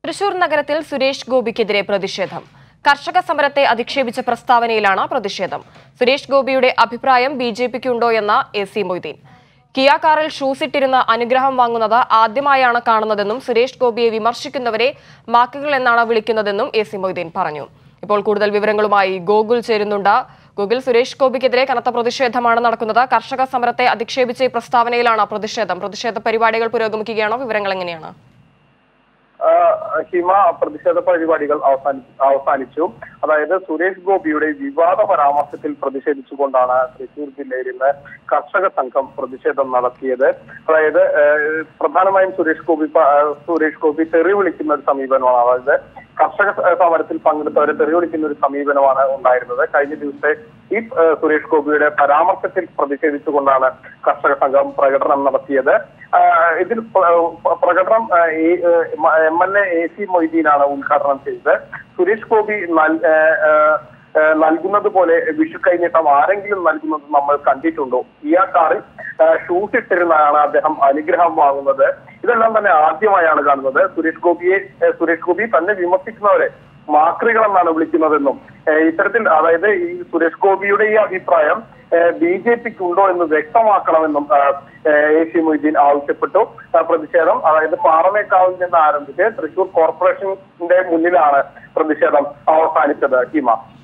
തൃശൂർ നഗരത്തിൽ സുരേഷ് ഗോപിക്കെതിരെ പ്രതിഷേധം കർഷക സമരത്തെ അധിക്ഷേപിച്ച പ്രസ്താവനയിലാണ് പ്രതിഷേധം സുരേഷ് ഗോപിയുടെ അഭിപ്രായം ബി ജെ പിക്കുണ്ടോ എന്ന എ സി മൊയ്തീൻ കിയ കാറിൽ ഷൂസ് ഇട്ടിരുന്ന് അനുഗ്രഹം വാങ്ങുന്നത് ആദ്യമായാണ് കാണുന്നതെന്നും സുരേഷ് ഗോപിയെ വിമർശിക്കുന്നവരെ മാക്കുകൾ എന്നാണ് വിളിക്കുന്നതെന്നും എ സി മൊയ്തീൻ പറഞ്ഞു ഇപ്പോൾ കൂടുതൽ വിവരങ്ങളുമായി ഗോകുൽ ചേരുന്നുണ്ട് ഗൂഗിൾ സുരേഷ് ഗോപിക്കെതിരെ കനത്ത പ്രതിഷേധമാണ് നടക്കുന്നത് കർഷക സമരത്തെ അധിക്ഷേപിച്ച ഈ പ്രസ്താവനയിലാണ് പ്രതിഷേധം പ്രതിഷേധ പരിപാടികൾ പുരോഗമിക്കുകയാണോ വിവരങ്ങൾ എങ്ങനെയാണ് ആ, ഹിമ പ്രതിഷേധ പരിപാടികൾ അവസാനി അവസാനിച്ചു അതായത് സുരേഷ് ഗോപിയുടെ വിവാദ പരാമർശത്തിൽ പ്രതിഷേധിച്ചുകൊണ്ടാണ് തൃശൂർ ജില്ലയിൽ ഇന്ന് കർഷക സംഘം പ്രതിഷേധം നടത്തിയത് അതായത് ഏഹ്, പ്രധാനമായും സുരേഷ് ഗോപി പ- സുരേഷ് ഗോപി തെറി വിളിക്കുന്ന ഒരു സമീപനമാണ് അതായത് കർഷക സ- സമരത്തിൽ പങ്കെടുത്തവരെ തെറി വിളിക്കുന്ന ഒരു സമീപനമാണ് ഉണ്ടായിരുന്നത് കഴിഞ്ഞ ദിവസത്തെ ഈ ഏഹ്, സുരേഷ് ഗോപിയുടെ പരാമർശത്തിൽ പ്രതിഷേധിച്ചുകൊണ്ടാണ് കർഷക സംഘം പ്രകടനം നടത്തിയത് ആ, ഇതിൽ പ്ര- പ്ര- പ്രകടനം ആ, ഈ M L A A C മൊയ്തീനാണ് ഉദ്ഘാടനം ചെയ്തത് സുരേഷ് ഗോപി നൽ- ഏ, ഏ, ഏ, നൽകുന്നത് പോലെ വിഷു കൈനീട്ടം ആരെങ്കിലും നൽകുന്നത് നമ്മൾ കണ്ടിട്ടുണ്ടോ ഈ ആ കാറിൽ ആ, ഷൂസ് ഇട്ടിരുന്നാണ് അദ്ദേഹം അനുഗ്രഹം വാങ്ങുന്നത് ഇതെല്ലാം തന്നെ ആദ്യമായാണ് കാണുന്നത് സുരേഷ് ഗോപിയെ ഏ, സുരേഷ് ഗോപി തന്നെ വിമർശിക്കുന്നവരെ മാക്രികൾ എന്നാണ് വിളിക്കുന്നതെന്നും ഏഹ് ഇത്തരത്തിൽ അതായത് ഈ സുരേഷ് ഗോപിയുടെ ഈ അഭിപ്രായം ബി ജെ പിക്ക് ഉണ്ടോ എന്ന് വ്യക്തമാക്കണമെന്നും ആഹ്, ഏഹ് എ സി മൊയ്തീൻ ആവശ്യപ്പെട്ടു ആ പ്രതിഷേധം അതായത് പാറമേക്കാവിൽ നിന്ന് ആരംഭിച്ച് തൃശൂർ കോർപ്പറേഷന്റെ മുന്നിലാണ് പ്രതിഷേധം അവസാനിച്ചത് ഹിമ